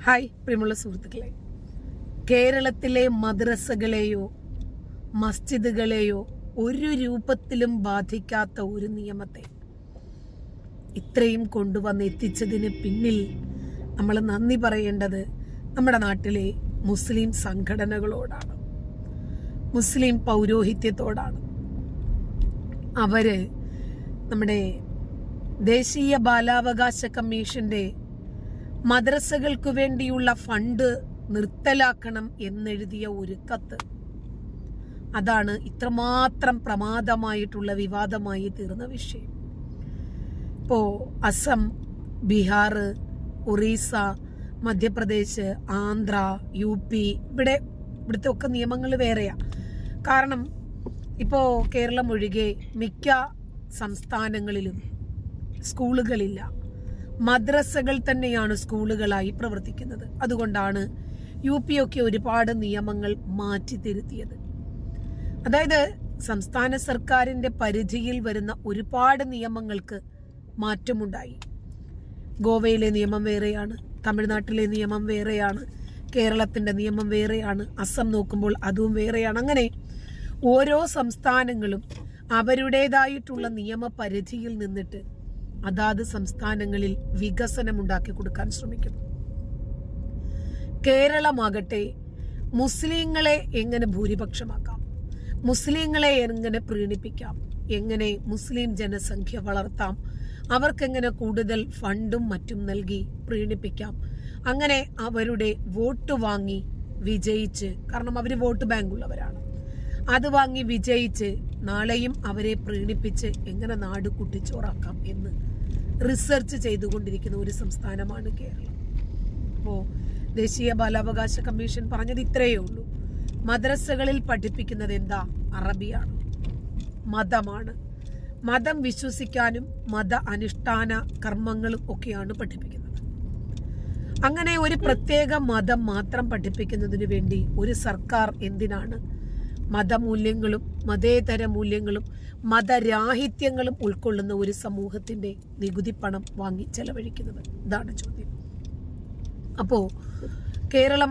hi പ്രിയമുള്ള സുഹൃത്തുക്കളെ കേരളത്തിലെ മദ്രസകളെയോ മസ്ജിദുകളെയോ ഒരു രൂപത്തിലും ബാധിക്കാത്ത ഒരു നിയമത്തെ ഇത്രയും കൊണ്ടുവന്ന് എത്തിച്ചതിന് പിന്നിൽ നമ്മൾ നന്ദി പറയേണ്ടത് നമ്മുടെ നാട്ടിലെ മുസ്ലിം സംഘടനകളോടാണ് മുസ്ലിം പൗരോഹിത്യത്തോടാണ് അവര് നമ്മുടെ ദേശീയ ബാലാവകാശ കമ്മീഷന്റെ മദ്രസകൾക്ക് വേണ്ടിയുള്ള ഫണ്ട് നിർത്തലാക്കണം എന്നെഴുതിയ ഒരു കത്ത് അതാണ് ഇത്രമാത്രം പ്രമാദമായിട്ടുള്ള വിവാദമായി തീർന്ന വിഷയം ഇപ്പോ അസം ബീഹാർ ഒറീസ മധ്യപ്രദേശ് ആന്ധ്ര യു പി ഇവിടെ ഇവിടുത്തെ ഒക്കെ നിയമങ്ങൾ വേറെയാ കാരണം ഇപ്പോ കേരളം ഒഴികെ മിക്ക സംസ്ഥാനങ്ങളിലും സ്കൂളുകളില്ല മദ്രസകൾ തന്നെയാണ് സ്കൂളുകളായി പ്രവർത്തിക്കുന്നത് അതുകൊണ്ടാണ് യു പി ഒക്കെ ഒരുപാട് നിയമങ്ങൾ മാറ്റി തിരുത്തിയത് അതായത് സംസ്ഥാന സർക്കാരിന്റെ പരിധിയിൽ വരുന്ന ഒരുപാട് നിയമങ്ങൾക്ക് മാറ്റമുണ്ടായി ഗോവയിലെ നിയമം വേറെയാണ് തമിഴ്നാട്ടിലെ നിയമം വേറെയാണ് കേരളത്തിന്റെ നിയമം വേറെയാണ് അസം നോക്കുമ്പോൾ അതും വേറെയാണ് അങ്ങനെ ഓരോ സംസ്ഥാനങ്ങളും അവരുടേതായിട്ടുള്ള നിയമപരിധിയിൽ നിന്നിട്ട് അതാത് സംസ്ഥാനങ്ങളിൽ വികസനം ഉണ്ടാക്കി കൊടുക്കാൻ ശ്രമിക്കുന്നു കേരളമാകട്ടെ മുസ്ലിങ്ങളെ എങ്ങനെ ഭൂരിപക്ഷമാക്കാം മുസ്ലിങ്ങളെ എങ്ങനെ പ്രീണിപ്പിക്കാം എങ്ങനെ മുസ്ലിം ജനസംഖ്യ വളർത്താം അവർക്കെങ്ങനെ കൂടുതൽ ഫണ്ടും മറ്റും നൽകി പ്രീണിപ്പിക്കാം അങ്ങനെ അവരുടെ വോട്ട് വാങ്ങി വിജയിച്ച് കാരണം അവർ വോട്ട് ബാങ്ക് ഉള്ളവരാണ് അത് വാങ്ങി വിജയിച്ച് നാളെയും അവരെ പ്രീണിപ്പിച്ച് എങ്ങനെ നാട് കുട്ടിച്ചോറാക്കാം എന്ന് റിസർച്ച് ചെയ്തുകൊണ്ടിരിക്കുന്ന ഒരു സംസ്ഥാനമാണ് കേരളം അപ്പോ ദേശീയ ബാലാവകാശ കമ്മീഷൻ പറഞ്ഞത് ഇത്രയേ ഉള്ളൂ മദ്രസകളിൽ പഠിപ്പിക്കുന്നത് എന്താ അറബിയാണ് മതമാണ് മതം വിശ്വസിക്കാനും മത അനുഷ്ഠാന കർമ്മങ്ങളും ഒക്കെയാണ് പഠിപ്പിക്കുന്നത് അങ്ങനെ ഒരു പ്രത്യേക മതം മാത്രം പഠിപ്പിക്കുന്നതിന് വേണ്ടി ഒരു സർക്കാർ എന്തിനാണ് മതമൂല്യങ്ങളും മതേതര മൂല്യങ്ങളും മതരാഹിത്യങ്ങളും ഉൾക്കൊള്ളുന്ന ഒരു സമൂഹത്തിന്റെ നികുതി പണം വാങ്ങി ചെലവഴിക്കുന്നത് ഇതാണ് ചോദ്യം അപ്പോ കേരളം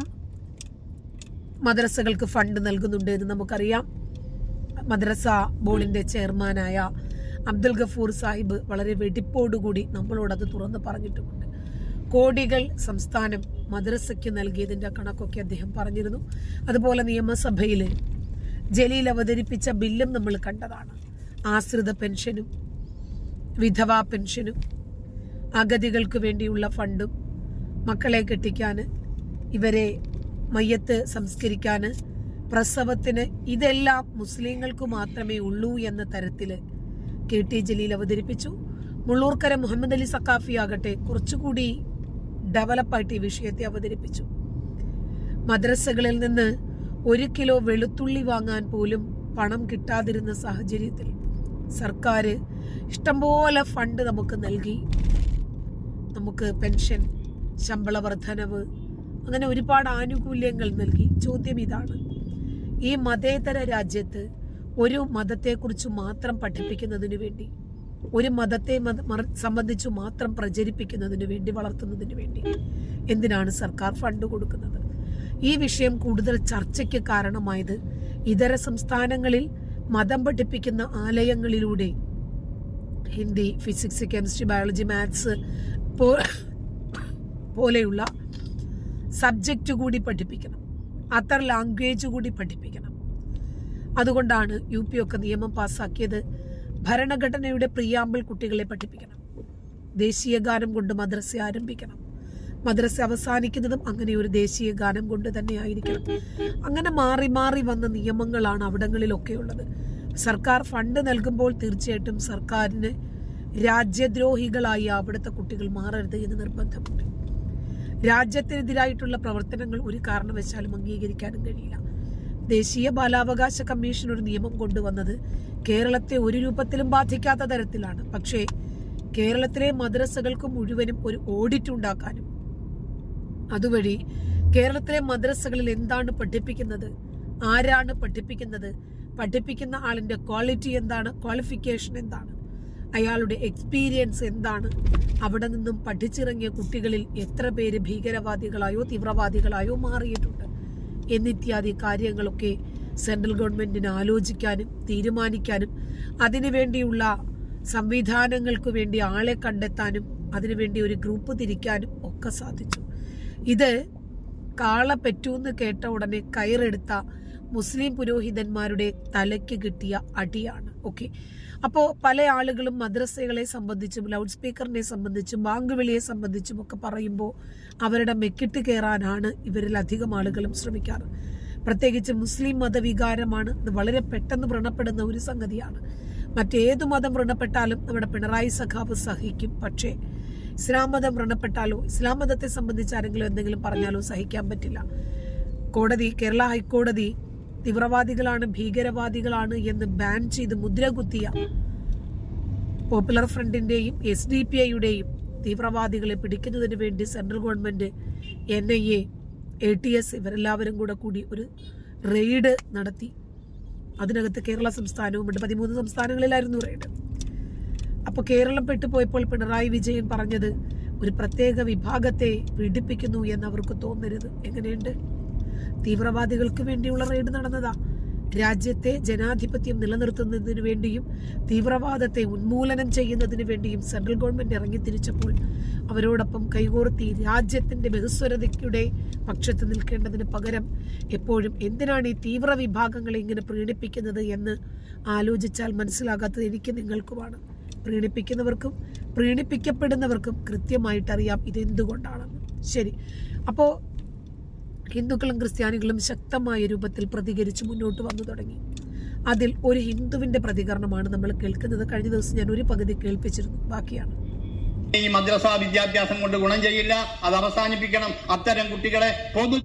മദ്രസകൾക്ക് ഫണ്ട് നൽകുന്നുണ്ട് എന്ന് നമുക്കറിയാം മദ്രസ ബോർഡിന്റെ ചെയർമാനായ അബ്ദുൽ ഗഫൂർ സാഹിബ് വളരെ വെടിപ്പോടുകൂടി നമ്മളോട് അത് തുറന്ന് പറഞ്ഞിട്ടുമുണ്ട് കോടികൾ സംസ്ഥാനം മദ്രസയ്ക്ക് നൽകിയതിന്റെ കണക്കൊക്കെ അദ്ദേഹം പറഞ്ഞിരുന്നു അതുപോലെ നിയമസഭയിൽ ജലീൽ അവതരിപ്പിച്ച ബില്ലും നമ്മൾ കണ്ടതാണ് ആശ്രിത പെൻഷനും വിധവാ പെൻഷനും അഗതികൾക്ക് വേണ്ടിയുള്ള ഫണ്ടും മക്കളെ കെട്ടിക്കാന് ഇവരെ മയ്യത്ത് സംസ്കരിക്കാന് പ്രസവത്തിന് ഇതെല്ലാം മുസ്ലിങ്ങൾക്ക് മാത്രമേ ഉള്ളൂ എന്ന തരത്തില് കെ ടി ജലീൽ അവതരിപ്പിച്ചു മുള്ളൂർക്കര മുഹമ്മദ് അലി സക്കാഫി ആകട്ടെ കുറച്ചുകൂടി ഡെവലപ്പായിട്ട് ഈ വിഷയത്തെ അവതരിപ്പിച്ചു മദ്രസകളിൽ നിന്ന് ഒരു കിലോ വെളുത്തുള്ളി വാങ്ങാൻ പോലും പണം കിട്ടാതിരുന്ന സാഹചര്യത്തിൽ സർക്കാർ ഇഷ്ടംപോലെ ഫണ്ട് നമുക്ക് നൽകി നമുക്ക് പെൻഷൻ ശമ്പള വർധനവ് അങ്ങനെ ഒരുപാട് ആനുകൂല്യങ്ങൾ നൽകി ചോദ്യം ഇതാണ് ഈ മതേതര രാജ്യത്ത് ഒരു മതത്തെക്കുറിച്ച് മാത്രം പഠിപ്പിക്കുന്നതിന് വേണ്ടി ഒരു മതത്തെ മത- മറ- സംബന്ധിച്ചു മാത്രം പ്രചരിപ്പിക്കുന്നതിന് വേണ്ടി വളർത്തുന്നതിന് വേണ്ടി എന്തിനാണ് സർക്കാർ ഫണ്ട് കൊടുക്കുന്നത് ഈ വിഷയം കൂടുതൽ ചർച്ചയ്ക്ക് കാരണമായത് ഇതര സംസ്ഥാനങ്ങളിൽ മതം പഠിപ്പിക്കുന്ന ആലയങ്ങളിലൂടെ Hindi physics chemistry biology maths പോലെയുള്ള സബ്ജക്റ്റ് കൂടി പഠിപ്പിക്കണം അതർ ലാംഗ്വേജ് കൂടി പഠിപ്പിക്കണം അതുകൊണ്ടാണ് യു പി ഒക്കെ നിയമം പാസ്സാക്കിയത് ഭരണഘടനയുടെ പ്രിയാമ്പിൾ കുട്ടികളെ പഠിപ്പിക്കണം ദേശീയ ഗാനം കൊണ്ട് മദ്രസ ആരംഭിക്കണം മദ്രസ അവസാനിക്കുന്നതും അങ്ങനെ ഒരു ദേശീയ ഗാനം കൊണ്ട് തന്നെ ആയിരിക്കണം അങ്ങനെ മാറി മാറി വന്ന നിയമങ്ങളാണ് അവിടങ്ങളിലൊക്കെ ഉള്ളത് സർക്കാർ ഫണ്ട് നൽകുമ്പോൾ തീർച്ചയായിട്ടും സർക്കാരിന് രാജ്യദ്രോഹികളായി അവിടുത്തെ കുട്ടികൾ മാറരുത് എന്ന് നിർബന്ധമുണ്ട് രാജ്യത്തിനെതിരായിട്ടുള്ള പ്രവർത്തനങ്ങൾ ഒരു കാരണവശാലും അംഗീകരിക്കാനും കഴിയില്ല ദേശീയ ബാലാവകാശ കമ്മീഷൻ ഒരു നിയമം കൊണ്ടുവന്നത് കേരളത്തെ ഒരു രൂപത്തിലും ബാധിക്കാത്ത തരത്തിലാണ് പക്ഷേ കേരളത്തിലെ മദ്രസകൾക്ക് മുഴുവനും ഒരു ഓഡിറ്റ് ഉണ്ടാക്കാനും അതുവഴി കേരളത്തിലെ മദ്രസകളിൽ എന്താണ് പഠിപ്പിക്കുന്നത് ആരാണ് പഠിപ്പിക്കുന്നത് പഠിപ്പിക്കുന്ന ആളിന്റെ ക്വാളിറ്റി എന്താണ് ക്വാളിഫിക്കേഷൻ എന്താണ് അയാളുടെ എക്സ്പീരിയൻസ് എന്താണ് അവിടെ നിന്നും പഠിച്ചിറങ്ങിയ കുട്ടികളിൽ എത്ര പേര് ഭീകരവാദികളായോ തീവ്രവാദികളായോ മാറിയിട്ടുണ്ട് എന്നിത്യാദി കാര്യങ്ങളൊക്കെ സെൻട്രൽ ഗവൺമെന്റിന് ആലോചിക്കാനും തീരുമാനിക്കാനും അതിനുവേണ്ടിയുള്ള സംവിധാനങ്ങൾക്ക് വേണ്ടി ആളെ കണ്ടെത്താനും അതിനുവേണ്ടി ഒരു ഗ്രൂപ്പ് തിരിക്കാനും ഒക്കെ സാധിച്ചു ഇത് കാള പെറ്റൂന്ന് കേട്ട ഉടനെ കയറെടുത്ത മുസ്ലിം പുരോഹിതന്മാരുടെ തലയ്ക്ക് കിട്ടിയ അടിയാണ് ഓക്കെ അപ്പോൾ പല ആളുകളും മദ്രസകളെ സംബന്ധിച്ചും ലൗഡ് സ്പീക്കറിനെ സംബന്ധിച്ചും ബാങ്കുവിളിയെ സംബന്ധിച്ചും ഒക്കെ പറയുമ്പോൾ അവരുടെ മെക്കിട്ട് കയറാനാണ് ഇവരിൽ അധികം ആളുകളും ശ്രമിക്കാറ് പ്രത്യേകിച്ച് മുസ്ലിം മതവികാരമാണ് ഇത് വളരെ പെട്ടെന്ന് വ്രണപ്പെടുന്ന ഒരു സംഗതിയാണ് മറ്റേതു മതം വ്രണപ്പെട്ടാലും നമ്മുടെ പിണറായി സഖാവ് സഹിക്കും പക്ഷേ ഇസ്ലാം മതം വ്രണപ്പെട്ടാലോ ഇസ്ലാം മതത്തെ സംബന്ധിച്ച് ആരെങ്കിലും എന്തെങ്കിലും പറഞ്ഞാലോ സഹിക്കാൻ പറ്റില്ല കോടതി കേരള ഹൈക്കോടതി തീവ്രവാദികളാണ് ഭീകരവാദികളാണ് എന്ന് ബാൻ ചെയ്ത് മുദ്ര കുത്തിയ പോപ്പുലർ ഫ്രണ്ടിന്റെയും എസ് ഡി പി ഐയുടെയും തീവ്രവാദികളെ പിടിക്കുന്നതിന് വേണ്ടി central government N I A A T S ഇവരെല്ലാവരും കൂടെ കൂടി ഒരു റെയ്ഡ് നടത്തി അതിനകത്ത് കേരള സംസ്ഥാനവുമുണ്ട് പതിമൂന്ന് സംസ്ഥാനങ്ങളിലായിരുന്നു റെയ്ഡ് അപ്പൊ കേരളം പെട്ടുപോയപ്പോൾ പിണറായി വിജയൻ പറഞ്ഞത് ഒരു പ്രത്യേക വിഭാഗത്തെ പീഡിപ്പിക്കുന്നു എന്ന് അവർക്ക് തോന്നരുത് എങ്ങനെയുണ്ട് തീവ്രവാദികൾക്ക് വേണ്ടിയുള്ള റെയ്ഡ് നടന്നതാ രാജ്യത്തെ ജനാധിപത്യം നിലനിർത്തുന്നതിന് വേണ്ടിയും തീവ്രവാദത്തെ ഉന്മൂലനം ചെയ്യുന്നതിന് വേണ്ടിയും സെൻട്രൽ ഗവൺമെന്റ് ഇറങ്ങി തിരിച്ചപ്പോൾ അവരോടൊപ്പം കൈകോർത്തി രാജ്യത്തിന്റെ ബഹുസ്വരതയ്ക്കുടെ പക്ഷത്ത് നിൽക്കേണ്ടതിന് പകരം എപ്പോഴും എന്തിനാണ് ഈ തീവ്ര വിഭാഗങ്ങളെ ഇങ്ങനെ പ്രീണിപ്പിക്കുന്നത് എന്ന് ആലോചിച്ചാൽ മനസ്സിലാകാത്തത് എനിക്ക് നിങ്ങൾക്കുമാണ് പ്രീണിപ്പിക്കുന്നവർക്കും പ്രീണിപ്പിക്കപ്പെടുന്നവർക്കും കൃത്യമായിട്ടറിയാം ഇതെന്തുകൊണ്ടാണെന്ന് ശരി അപ്പോൾ ഹിന്ദുക്കളും ക്രിസ്ത്യാനികളും ശക്തമായ രൂപത്തിൽ പ്രതികരിച്ച് മുന്നോട്ട് വന്നു തുടങ്ങി അതിൽ ഒരു ഹിന്ദുവിന്റെ പ്രതികരണമാണ് നമ്മൾ കേൾക്കുന്നത് കഴിഞ്ഞ ദിവസം ഞാൻ ഒരു പകുതി കേൾപ്പിച്ചിരുന്നു ബാക്കിയാണ് ഈ മദ്രസ വിദ്യാഭ്യാസം കൊണ്ട് ഗുണം ചെയ്യില്ല അത് അവസാനിപ്പിക്കണം അത്തരം കുട്ടികളെ പൊതു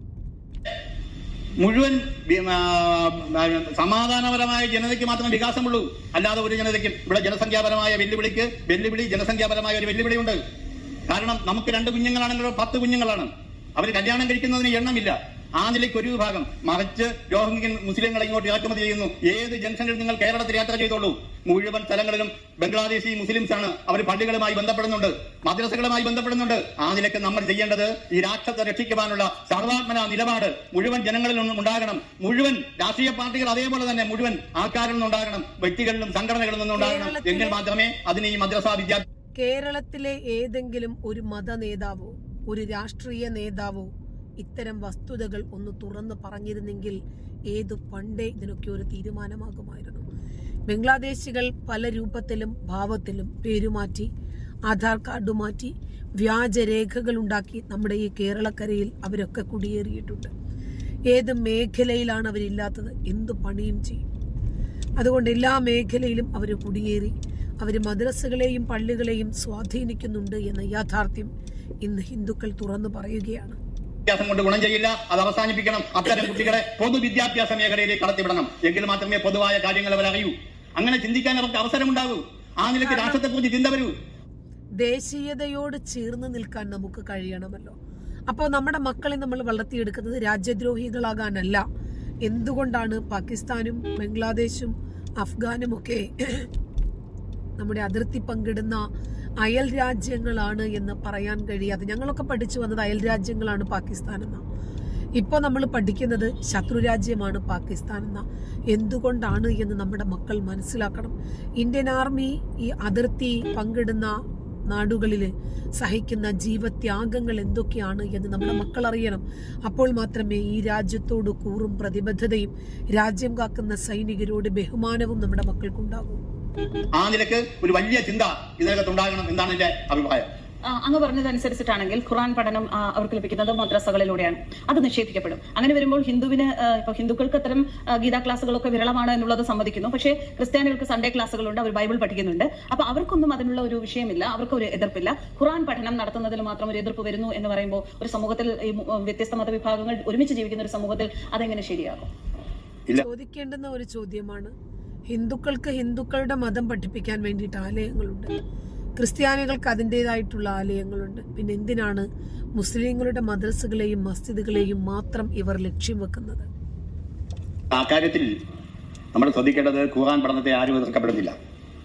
മുഴുവൻ വി- ആ, ആ, സമാധാനപരമായ ജനതയ്ക്ക് മാത്രമേ വികാസമുള്ളൂ അല്ലാതെ ഒരു ജനതയ്ക്കും ഇവിടെ ജനസംഖ്യാപരമായ വെല്ലുവിളിക്ക് വെല്ലുവിളി ജനസംഖ്യാപരമായ ഒരു വെല്ലുവിളിയുണ്ട് കാരണം നമുക്ക് രണ്ട് കുഞ്ഞുങ്ങളാണെങ്കിലോ പത്ത് കുഞ്ഞുങ്ങളാണ് അവർ കല്യാണം കഴിക്കുന്നതിന് എണ്ണമില്ല ആ നിലയ്ക്ക് ഒരു വിഭാഗം മറിച്ച് രോഹിംഗ്യൻ മുസ്ലിങ്ങളെ ഇങ്ങോട്ട് ഇറക്കുമതി ചെയ്യുന്നു ഏത് ജംഗ്ഷനിൽ നിങ്ങൾ കേരളത്തിൽ യാത്ര ചെയ്തോളൂ മുഴുവൻ സ്ഥലങ്ങളിലും ബംഗ്ലാദേശി മുസ്ലിംസ് ആണ് അവർ പള്ളികളുമായി ബന്ധപ്പെടുന്നുണ്ട് മദ്രസകളുമായി ബന്ധപ്പെടുന്നുണ്ട് ആ നിലയ്ക്ക് നമ്മൾ ചെയ്യേണ്ടത് ഈ രാഷ്ട്രത്തെ രക്ഷിക്കുവാനുള്ള സർവാത്മന നിലപാട് മുഴുവൻ ജനങ്ങളിൽ നിന്നും ഉണ്ടാകണം മുഴുവൻ രാഷ്ട്രീയ പാർട്ടികൾ അതേപോലെ തന്നെ മുഴുവൻ ആൾക്കാരിൽ നിന്നുണ്ടാകണം വ്യക്തികളിലും സംഘടനകളിൽ നിന്നും ഉണ്ടാകണം എങ്കിൽ മാത്രമേ അതിന് ഈ മദ്രസ വിദ്യാഭ്യാസം കേരളത്തിലെ ഏതെങ്കിലും ഒരു മത നേതാവോ ഒരു രാഷ്ട്രീയ നേതാവോ ഇത്തരം വസ്തുതകൾ ഒന്ന് തുറന്നു പറഞ്ഞിരുന്നെങ്കിൽ ഏതു പണ്ടേ ഇതിനൊക്കെ ഒരു തീരുമാനമാകുമായിരുന്നു ബംഗ്ലാദേശികൾ പല രൂപത്തിലും ഭാവത്തിലും പേരുമാറ്റി ആധാർ കാർഡ് മാറ്റി വ്യാജരേഖകൾ ഉണ്ടാക്കി നമ്മുടെ ഈ കേരളക്കരയിൽ അവരൊക്കെ കുടിയേറിയിട്ടുണ്ട് ഏത് മേഖലയിലാണ് അവരില്ലാത്തത് എന്തു പണിയും ചെയ്യും അതുകൊണ്ട് എല്ലാ മേഖലയിലും അവർ കുടിയേറി അവർ മദ്രസകളെയും പള്ളികളെയും സ്വാധീനിക്കുന്നുണ്ട് എന്ന യാഥാർത്ഥ്യം ഇന്ന് ഹിന്ദുക്കൾ തുറന്നു പറയുകയാണ് വിദ്യാഭ്യാസം കൊണ്ട് ഗുണം ചെയ്യില്ല അത് അവസാനിപ്പിക്കണം അത്തരം കുട്ടികളെ പൊതുവിദ്യാഭ്യാസ മേഖലയിലേക്ക് കടത്തിവിടണം എങ്കിൽ മാത്രമേ പൊതുവായ കാര്യങ്ങൾ അവർ അറിയൂ അങ്ങനെ ചിന്തിക്കാൻ അവർക്ക് അവസരമുണ്ടാകൂ ആ നിലയ്ക്ക് രാഷ്ട്രത്തെക്കുറിച്ച് ചിന്ത വരൂ ദേശീയതയോട് ചേർന്ന് നിൽക്കാൻ നമുക്ക് കഴിയണമല്ലോ അപ്പോൾ നമ്മുടെ മക്കളെ നമ്മൾ വളർത്തിയെടുക്കുന്നത് രാജ്യദ്രോഹികളാകാനല്ല എന്തുകൊണ്ടാണ് പാകിസ്ഥാനും ബംഗ്ലാദേശും അഫ്ഗാനും ഒക്കെ നമ്മുടെ അതിർത്തി പങ്കിടുന്ന അയൽ രാജ്യങ്ങളാണ് എന്ന് പറയാൻ കഴിയാതെ ഞങ്ങളൊക്കെ പഠിച്ചു വന്നത് അയൽ രാജ്യങ്ങളാണ് പാകിസ്ഥാൻ എന്ന ഇപ്പോൾ നമ്മൾ പഠിക്കുന്നത് ശത്രു രാജ്യമാണ് പാകിസ്ഥാൻ എന്ന എന്തുകൊണ്ടാണ് എന്ന് നമ്മുടെ മക്കൾ മനസ്സിലാക്കണം ഇന്ത്യൻ ആർമി ഈ അതിർത്തി പങ്കിടുന്ന നാടുകളിൽ സഹിക്കുന്ന ജീവത്യാഗങ്ങൾ എന്തൊക്കെയാണ് എന്ന് നമ്മുടെ മക്കൾ അറിയണം അപ്പോൾ മാത്രമേ ഈ രാജ്യത്തോട് കൂറും പ്രതിബദ്ധതയും രാജ്യം കാക്കുന്ന സൈനികരോട് ബഹുമാനവും നമ്മുടെ മക്കൾക്കുണ്ടാകൂ ആ നിലക്ക് ഒരു വലിയ ചിന്ത ഇതിനകത്ത് ഉണ്ടാകണം എന്നാണ് എന്റെ അഭിപ്രായം ആ, അങ്ങ് പറഞ്ഞതനുസരിച്ചിട്ടാണെങ്കിൽ ഖുറാൻ പഠനം ആ, അവർക്ക് ലഭിക്കുന്നത് മദ്രസകളിലൂടെയാണ് അത് നിഷേധിക്കപ്പെടും അങ്ങനെ വരുമ്പോൾ ഹിന്ദുവിന് ആ, ഇപ്പൊ ഹിന്ദുക്കൾക്ക് അത്തരം ആ, ഗീതാ ക്ലാസ്സുകളൊക്കെ വിരളമാണ് എന്നുള്ളത് സമ്മതിക്കുന്നു പക്ഷേ ക്രിസ്ത്യാനികൾക്ക് സൺഡേ ക്ലാസ്സുകളുണ്ട് അവർ ബൈബിൾ പഠിക്കുന്നുണ്ട് അപ്പൊ അവർക്കൊന്നും അതിനുള്ള ഒരു വിഷയമില്ല അവർക്ക് ഒരു എതിർപ്പില്ല ഖുറാൻ പഠനം നടത്തുന്നതിൽ മാത്രം ഒരു എതിർപ്പ് വരുന്നു എന്ന് പറയുമ്പോൾ ഒരു സമൂഹത്തിൽ ഈ മു- വ്യത്യസ്ത മതവിഭാഗങ്ങൾ ഒരുമിച്ച് ജീവിക്കുന്ന ഒരു സമൂഹത്തിൽ അതെങ്ങനെ ശരിയാകും ഇല്ല ചോദിക്കേണ്ടുന്ന ഒരു ചോദ്യമാണ് ഹിന്ദുക്കൾക്ക് ഹിന്ദുക്കളുടെ മതം പഠിപ്പിക്കാൻ വേണ്ടിയിട്ട് ആലയങ്ങളുണ്ട് ക്രിസ്ത്യാനികൾക്ക് അതിൻ്റെതായിട്ടുള്ള ആലയങ്ങളുണ്ട് പിന്നെ എന്തിനാണ് മുസ്ലിങ്ങളുടെ മദ്രസകളെയും മസ്ജിദുകളെയും മാത്രം ഇവർ ലക്ഷ്യം വെക്കുന്നത് ആ കാര്യത്തിൽ നമ്മൾ ശ്രദ്ധിക്കേണ്ടത് ഖുർആൻ പഠനത്തെ ആരും എതിർക്കപ്പെടുന്നില്ല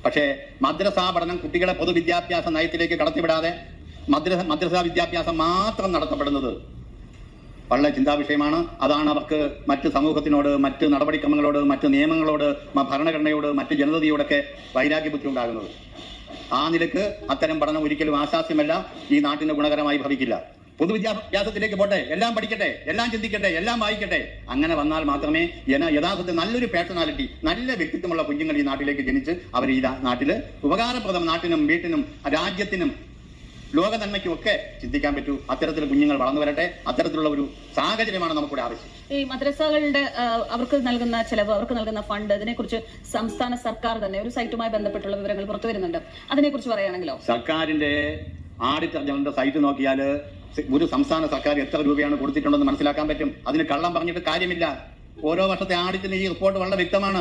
പക്ഷേ മദ്രസാ പഠനം കുട്ടികളെ പൊതുവിദ്യാഭ്യാസ നയത്തിലേക്ക് കടത്തിവിടാതെ മദ്രസ മദ്രസാ വിദ്യാഭ്യാസം മാത്രം നടത്തപ്പെടുന്നത് വളരെ ചിന്താ വിഷയമാണ് അതാണ് അവർക്ക് മറ്റ് സമൂഹത്തിനോട് മറ്റ് നടപടിക്രമങ്ങളോട് മറ്റ് നിയമങ്ങളോട് മ- ഭരണഘടനയോട് മറ്റ് ജനതയോടൊക്കെ വൈരാഗ്യ ബുദ്ധി ഉണ്ടാകുന്നത് ആ നിലക്ക് അത്തരം പഠനം ഒരിക്കലും ആശാസ്യമല്ല ഈ നാട്ടിന് ഗുണകരമായി ഭവിക്കില്ല പൊതുവിദ്യാഭ്യാസത്തിലേക്ക് പോട്ടെ എല്ലാം പഠിക്കട്ടെ എല്ലാം ചിന്തിക്കട്ടെ എല്ലാം വായിക്കട്ടെ അങ്ങനെ വന്നാൽ മാത്രമേ യന- യഥാർത്ഥത്തിൽ നല്ലൊരു പേഴ്സണാലിറ്റി നല്ല വ്യക്തിത്വമുള്ള കുഞ്ഞുങ്ങൾ ഈ നാട്ടിലേക്ക് ജനിച്ച് അവർ ഈ നാ- നാട്ടില് ഉപകാരപ്രദം നാട്ടിനും വീട്ടിനും രാജ്യത്തിനും ലോക നന്മയ്ക്കും ഒക്കെ ചിന്തിക്കാൻ പറ്റൂ അത്തരത്തിൽ കുഞ്ഞുങ്ങൾ വളർന്നു വരട്ടെ അത്തരത്തിലുള്ള ഒരു സാഹചര്യമാണ് നമുക്കിവിടെ ആവശ്യം ഈ മദ്രസകളുടെ ആ, അവർക്ക് നൽകുന്ന ചെലവ് അവർക്ക് നൽകുന്ന ഫണ്ട് ഇതിനെക്കുറിച്ച് സംസ്ഥാന സർക്കാർ തന്നെ ഒരു സൈറ്റുമായി ബന്ധപ്പെട്ടുള്ള വിവരങ്ങൾ പുറത്തു വരുന്നുണ്ട് അതിനെക്കുറിച്ച് പറയുകയാണെങ്കിലോ സർക്കാരിന്റെ ആഡിറ്റർ ജനറലിന്റെ സൈറ്റ് നോക്കിയാൽ ഒരു സംസ്ഥാന സർക്കാർ എത്ര രൂപയാണ് കൊടുത്തിട്ടുണ്ടെന്ന് മനസ്സിലാക്കാൻ പറ്റും അതിന് കള്ളം പറഞ്ഞിട്ട് കാര്യമില്ല ഓരോ വർഷത്തെ ആഡിറ്റിന് ഈ റിപ്പോർട്ട് വളരെ വ്യക്തമാണ്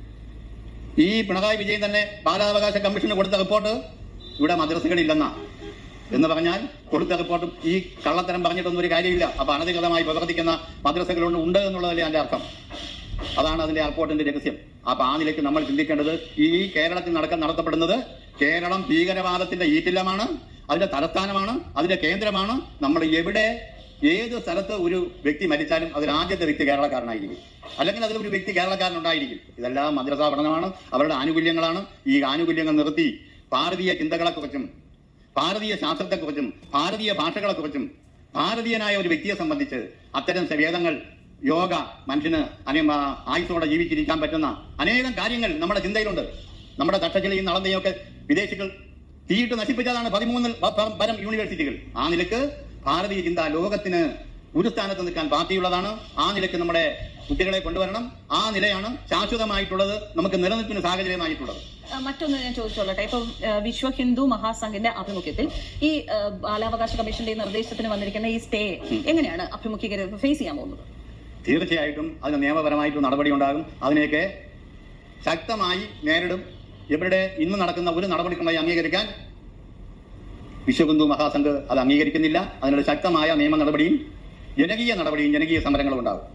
ഈ പിണറായി വിജയൻ തന്നെ ബാലാവകാശ കമ്മീഷന് കൊടുത്ത റിപ്പോർട്ട് ഇവിടെ മദ്രസകളില്ലെന്നാ എന്ന് പറഞ്ഞാൽ കൊടുത്ത റിപ്പോർട്ടും ഈ കള്ളത്തരം പറഞ്ഞിട്ടൊന്നും ഒരു കാര്യമില്ല അപ്പൊ അനധികൃതമായി പ്രവർത്തിക്കുന്ന മദ്രസകളുണ്ട് ഉണ്ട് എന്നുള്ളതല്ലേ അതിന്റെ അർത്ഥം അതാണ് അതിന്റെ റിപ്പോർട്ടിന്റെ രഹസ്യം അപ്പൊ ആ നിലയ്ക്ക് നമ്മൾ ചിന്തിക്കേണ്ടത് ഈ കേരളത്തിൽ നടക്കാൻ നടത്തപ്പെടുന്നത് കേരളം ഭീകരവാദത്തിന്റെ ഈറ്റില്ലമാണ് അതിന്റെ തലസ്ഥാനമാണ് അതിന്റെ കേന്ദ്രമാണ് നമ്മൾ എവിടെ ഏത് സ്ഥലത്ത് ഒരു വ്യക്തി മരിച്ചാലും അതിൽ ആദ്യത്തെ വ്യക്തി കേരളക്കാരനായിരിക്കും അല്ലെങ്കിൽ അതിൽ ഒരു വ്യക്തി കേരളക്കാരൻ ഉണ്ടായിരിക്കും ഇതെല്ലാം മദ്രസാ പഠനമാണ് അവരുടെ ആനുകൂല്യങ്ങളാണ് ഈ ആനുകൂല്യങ്ങൾ നിർത്തി ഭാരതീയ ചിന്തകളെക്കുറിച്ചും ഭാരതീയ ശാസ്ത്രത്തെക്കുറിച്ചും ഭാരതീയ ഭാഷകളെക്കുറിച്ചും ഭാരതീയനായ ഒരു വ്യക്തിയെ സംബന്ധിച്ച് അത്തരം വേദങ്ങൾ യോഗ മനുഷ്യന് അനെ ആയുസോടെ ജീവിച്ചിരിക്കാൻ പറ്റുന്ന അനേകം കാര്യങ്ങൾ നമ്മുടെ ചിന്തയിലുണ്ട് നമ്മുടെ തട്ടച്ചിലയും നളന്തയും ഒക്കെ വിദേശികൾ തീയിട്ട് നശിപ്പിച്ചതാണ് പതിമൂന്ന് പ- പ- പരം യൂണിവേഴ്സിറ്റികൾ ആ നിലക്ക് ഭാരതീയ ചിന്ത ലോകത്തിന് ഒരു സ്ഥാനത്ത് നിൽക്കാൻ ബാക്കിയുള്ളതാണ് ആ നിലക്ക് നമ്മുടെ കുട്ടികളെ കൊണ്ടുവരണം ആ നിലയാണ് ശാശ്വതമായിട്ടുള്ളത് നമുക്ക് നിലനിൽപ്പിന് സാഹചര്യമായിട്ടുള്ളത് ആ, മറ്റൊന്ന് ഞാൻ ചോദിച്ചോളട്ടെ ഇപ്പം ആ, വിശ്വ ഹിന്ദു മഹാസംഘിന്റെ ആഭിമുഖ്യത്തിൽ ഈ ആ, ബാലാവകാശ കമ്മീഷന്റെ ഈ നിർദ്ദേശത്തിന് വന്നിരിക്കുന്ന ഈ സ്റ്റേ എങ്ങനെയാണ് അഭിമുഖീകരി ഫേസ് ചെയ്യാൻ പോകുന്നത് തീർച്ചയായിട്ടും അതിന് നിയമപരമായിട്ടും നടപടി ഉണ്ടാകും അതിനെയൊക്കെ ശക്തമായി നേരിടും ഇവരുടെ ഇന്ന് നടക്കുന്ന ഒരു നടപടിക്രമമായി അംഗീകരിക്കാൻ വിശ്വഹിന്ദു മഹാസംഘ് അത് അംഗീകരിക്കുന്നില്ല അതിനുള്ള ശക്തമായ നിയമ നടപടിയും ജനകീയ നടപടിയും ജനകീയ സമരങ്ങളും ഉണ്ടാകും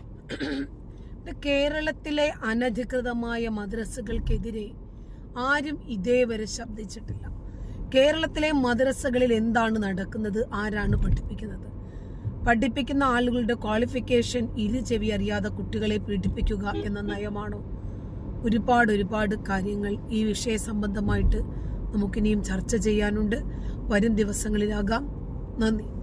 കേരളത്തിലെ അനധികൃതമായ മദ്രസകൾക്കെതിരെ ആരും ഇതേവരെ ശബ്ദിച്ചിട്ടില്ല കേരളത്തിലെ മദ്രസകളിൽ എന്താണ് നടക്കുന്നത് ആരാണ് പഠിപ്പിക്കുന്നത് പഠിപ്പിക്കുന്ന ആളുകളുടെ ക്വാളിഫിക്കേഷൻ ഇരു ചെവി അറിയാതെ കുട്ടികളെ പീഡിപ്പിക്കുക എന്ന നയമാണോ ഒരുപാട് ഒരുപാട് കാര്യങ്ങൾ ഈ വിഷയ സംബന്ധമായിട്ട് നമുക്കിനിയും ചർച്ച ചെയ്യാനുണ്ട് വരും ദിവസങ്ങളിലാകാം നന്ദി